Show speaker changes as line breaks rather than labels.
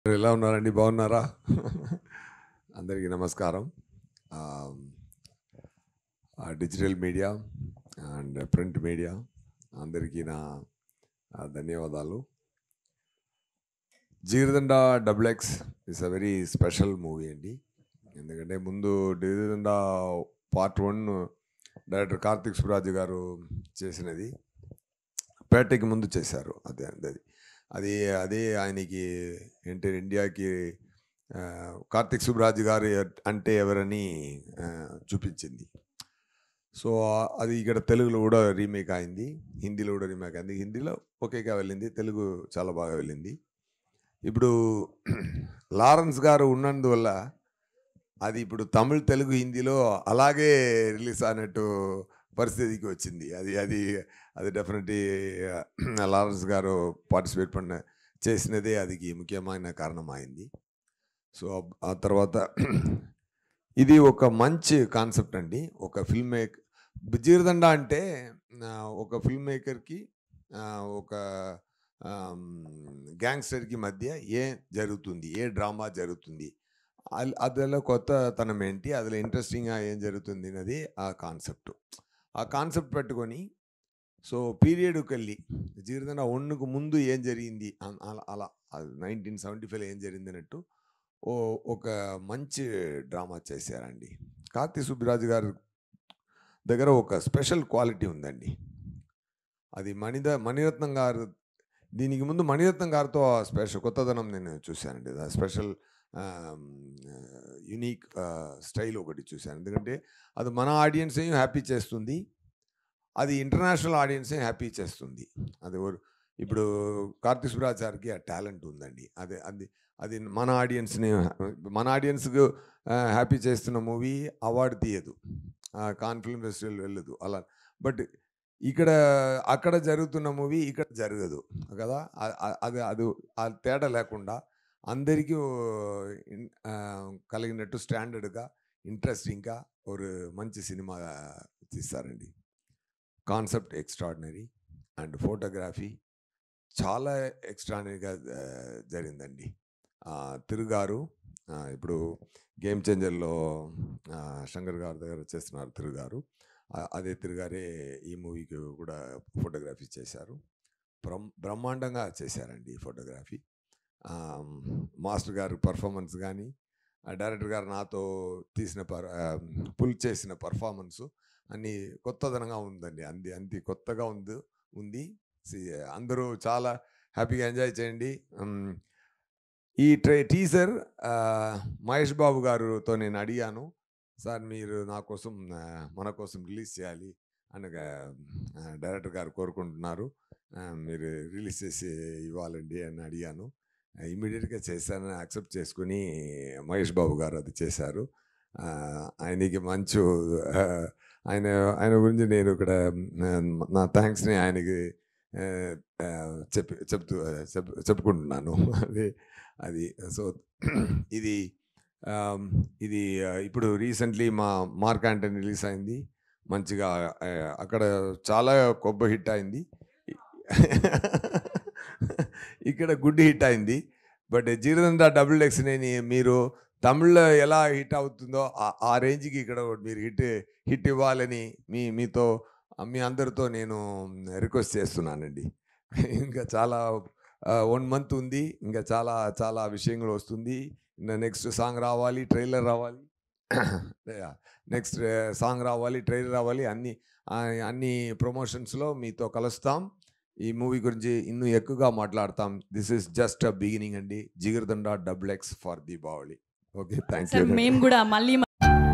మీరు ఎలా ఉన్నారండి బాగున్నారా అందరికీ నమస్కారం digital media and print media అందరికీ నా ఆ, ధన్యవాదాలు Jigarthanda double X is a very special movie అండి ఎందుకంటే ముందు Jigarthanda part one director Karthik Subbaraj garu చేసినది పేటకి ముందు చేశారు అదే అది అది అదే ఆయనకి ఏంటి ఇండియాకి ఆ, కార్తిక్ సుబ్రాజ్ గారు ఎ- అంటే ఎవరని ఆ, చూపించింది సో ఆ- అది ఇక్కడ తెలుగులో కూడా రీమేక్ అయింది హిందీలో కూడా రీమేక్ అయింది హిందీలో ఓకేగా వెళ్ళింది తెలుగు చాలా బాగా వెళ్ళింది ఇప్పుడు లారెన్స్ గారు ఉన్నందువల్ల అది ఇప్పుడు తమిళ్ తెలుగు హిందీలో అలాగే రిలీజ్ అయినట్టు పరిస్థితికి వచ్చింది అది అది అది డెఫినెట్లీ లారెన్స్ గారు పార్టిసిపేట్ పడిన చేసినదే అదికి ముఖ్యమైన కారణం అయింది సో ఆ తర్వాత ఇది ఒక మంచి కాన్సెప్ట్ అండి ఒక ఫిల్మ్ మేక్ జీరదండ అంటే ఆ, ఒక ఫిల్మ్ మేకర్కి ఒక గ్యాంగ్స్టర్కి మధ్య ఏ జరుగుతుంది ఏ డ్రామా జరుగుతుంది అల్- అందులో కొత్తతనం ఏంటి అందులో ఇంట్రెస్టింగ్గా ఏం జరుగుతుంది అనేది ఆ కాన్సెప్ట్ ఆ కాన్సెప్ట్ పెట్టుకొని సో పీరియడ్కి వెళ్ళి జీరదండ ఒన్నుకు ముందు ఏం జరిగింది అన్- అలా అలా నైన్టీన్ సెవెంటీ ఫైవ్లో ఏం జరిగింది అన్నట్టు ఓ ఒక మంచి డ్రామా చేశారండి కార్తీ సుబ్బరాజు గారు దగ్గర ఒక స్పెషల్ క్వాలిటీ ఉందండి అది మణిద మణిరత్నం గారు దీనికి ముందు మణిరత్నం గారితో ఆ స్పెషల్ కొత్తదనం నేను చూశానండి ఆ స్పెషల్ యునీక్ స్టైల్ ఒకటి చూశాను ఎందుకంటే అది మన ఆడియన్సే హ్యాపీ చేస్తుంది అది ఇంటర్నేషనల్ ఆడియన్సే హ్యాపీ చేస్తుంది అది ఓ- ఇప్పుడు కార్తీ సుబ్రాజ్ గారికి ఆ టాలెంట్ ఉందండి అదే అది అది మన ఆడియన్స్ని మన ఆడియన్స్కు హ్యాపీ చేస్తున్న మూవీ అవార్డు తీయదు కాన్ ఫిల్మ్ ఫెస్టివల్ వెళ్ళదు అలా బట్ ఇక్కడ అక్కడ జరుగుతున్న మూవీ ఇక్కడ జరగదు కదా ఆ- ఆ- అది అది ఆ తేడా లేకుండా అందరికీ ఓ ఇన్- ఆ, కలిగినట్టు స్టాండర్డ్గా ఇంట్రెస్టింగ్గా ఒక మంచి సినిమా తీస్తారండి కాన్సెప్ట్ ఎక్స్ట్రాడినరీ అండ్ ఫోటోగ్రఫీ చాలా ఎక్స్ట్రాడినరీగా జరిగిందండి ఆ, తిరుగారు ఆ, ఇప్పుడు గేమ్ చేంజర్లో ఆ, శంకర్ గారి దగ్గర చేస్తున్నారు తిరుగారు ఆ, అదే తిరుగారే ఈ మూవీకి కూడా ఫోటోగ్రఫీ చేశారు బ్రహ్మ బ్రహ్మాండంగా చేశారండి ఈ ఫోటోగ్రఫీ ఆ, మాస్టర్ గారు పర్ఫార్మెన్స్ కానీ డైరెక్టర్ గారు నాతో తీసిన పర్ పుల్ చేసిన పర్ఫార్మెన్స్ అన్ని కొత్తదనంగా ఉందండి అంది అంది కొత్తగా ఉంది ఉంది సి- అందరూ చాలా హ్యాపీగా ఎంజాయ్ చేయండి ఉమ్, ఈ ట్రై టీజర్ మహేష్ బాబు గారితో నేను అడిగాను సార్ మీరు నా కోసం ఆ, మన కోసం రిలీజ్ చేయాలి అనగా ఆ, డైరెక్టర్ గారు కోరుకుంటున్నారు ఆ, మీరు రిలీజ్ చేసి ఇవ్వాలండి అని అడిగాను ఇమీడియట్గా చేశానని యాక్సెప్ట్ చేసుకుని మహేష్ బాబు గారు అది చేశారు ఆ, ఆయనకి మంచు ఆ, ఆయన ఆయన గురించి నేను ఇక్కడ ఆ, నా థ్యాంక్స్ని ఆయనకి ఆ, ఆ, చెప్పి చెప్తూ చెప్ చెప్పుకుంటున్నాను అది అది సో ఇది ఆమ్, ఇది ఆ, ఇప్పుడు రీసెంట్లీ మా మార్క్ యాంటనీ రిలీజ్ అయింది మంచిగా ఆ, అక్కడ చాలా గొప్ప హిట్ అయింది ఇక్కడ గుడ్ హిట్ అయింది బట్ జీరదండ డబుల్ ఎక్స్ నేను మీరు తమిళ్లో ఎలా హిట్ అవుతుందో ఆ- ఆ రేంజ్కి ఇక్కడ మీరు హిట్ హిట్ ఇవ్వాలని మీ మీతో మీ అందరితో నేను రిక్వెస్ట్ చేస్తున్నానండి ఇంకా చాలా వన్ మంత్ ఉంది ఇంకా చాలా చాలా విషయங்கள் వస్తుంది నెక్స్ట్ సాంగ్ రావాలి ట్రైలర్ రావాలి నెక్స్ట్ సాంగ్ రావాలి ట్రైలర్ రావాలి అన్ని ఆ, అన్ని ప్రమోషన్స్లో మీతో కలుస్తాం ఈ మూవీ గురించి ಇನ್ನೂ ఎక్కువగా మాట్లాడతాం this is just a beginning అండి Jigarthanda double X for Deepavali okay thank
sir
you
మేము కూడా మళ్ళీ